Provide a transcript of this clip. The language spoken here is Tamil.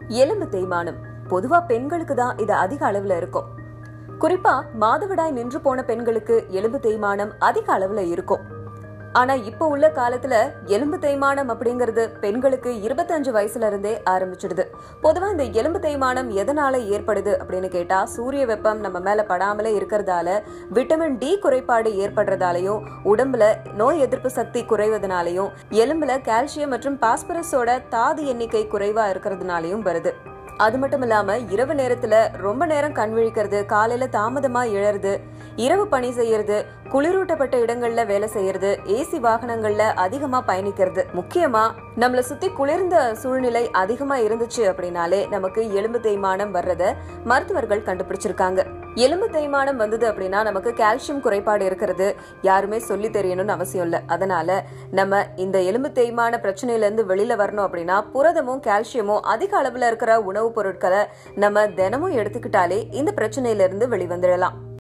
எலும்பு தேய்மானம் பொதுவா பெண்களுக்கு தான் இது அதிக அளவுல இருக்கும் குறிப்பா மாதவிடாய் நின்று போன பெண்களுக்கு எலும்பு தேய்மானம் அதிக அளவுல இருக்கும் ஆனா இப்ப உள்ள காலத்துல எலும்பு தேய்மானம் அப்படிங்கிறது பெண்களுக்கு இருபத்தஞ்சு வயசுல இருந்தே ஆரம்பிச்சிடுது பொதுவா இந்த எலும்பு தேய்மானம் எதனால ஏற்படுது அப்படின்னு கேட்டா சூரிய வெப்பம் நம்ம மேல படாமலே இருக்கிறதால விட்டமின் டி குறைபாடு ஏற்படுறதாலையும் உடம்புல நோய் எதிர்ப்பு சக்தி குறைவதனாலையும் எலும்புல கால்சியம் மற்றும் பாஸ்பரஸோட தாது எண்ணிக்கை குறைவா இருக்கிறதுனாலையும் வருது அது மட்டும் இல்லாம இரவு நேரத்துல ரொம்ப நேரம் கண் விழிக்கிறது காலையில தாமதமா எழறது இரவு பணி செய்யறது குளிரூட்டப்பட்ட இடங்கள்ல வேலை செய்யறது ஏசி வாகனங்கள்ல அதிகமா பயணிக்கிறது முக்கியமா நம்மள சுத்தி குளிர்ந்த சூழ்நிலை அதிகமா இருந்துச்சு அப்படின்னாலே நமக்கு எலும்பு தேய்மானம் வர்றத மருத்துவர்கள் கண்டுபிடிச்சிருக்காங்க எலும்பு தேய்மானம் வந்தது அப்படின்னா நமக்கு கால்சியம் குறைபாடு இருக்கிறது யாருமே சொல்லி தெரியணும்னு அவசியம் இல்ல அதனால நம்ம இந்த எலும்பு தேய்மான பிரச்சனையில இருந்து வெளியில வரணும் அப்படின்னா புரதமும் கால்சியமும் அதிக அளவுல இருக்கிற உணவுப் பொருட்களை நம்ம தினமும் எடுத்துக்கிட்டாலே இந்த பிரச்சனையில இருந்து வெளிவந்துடலாம்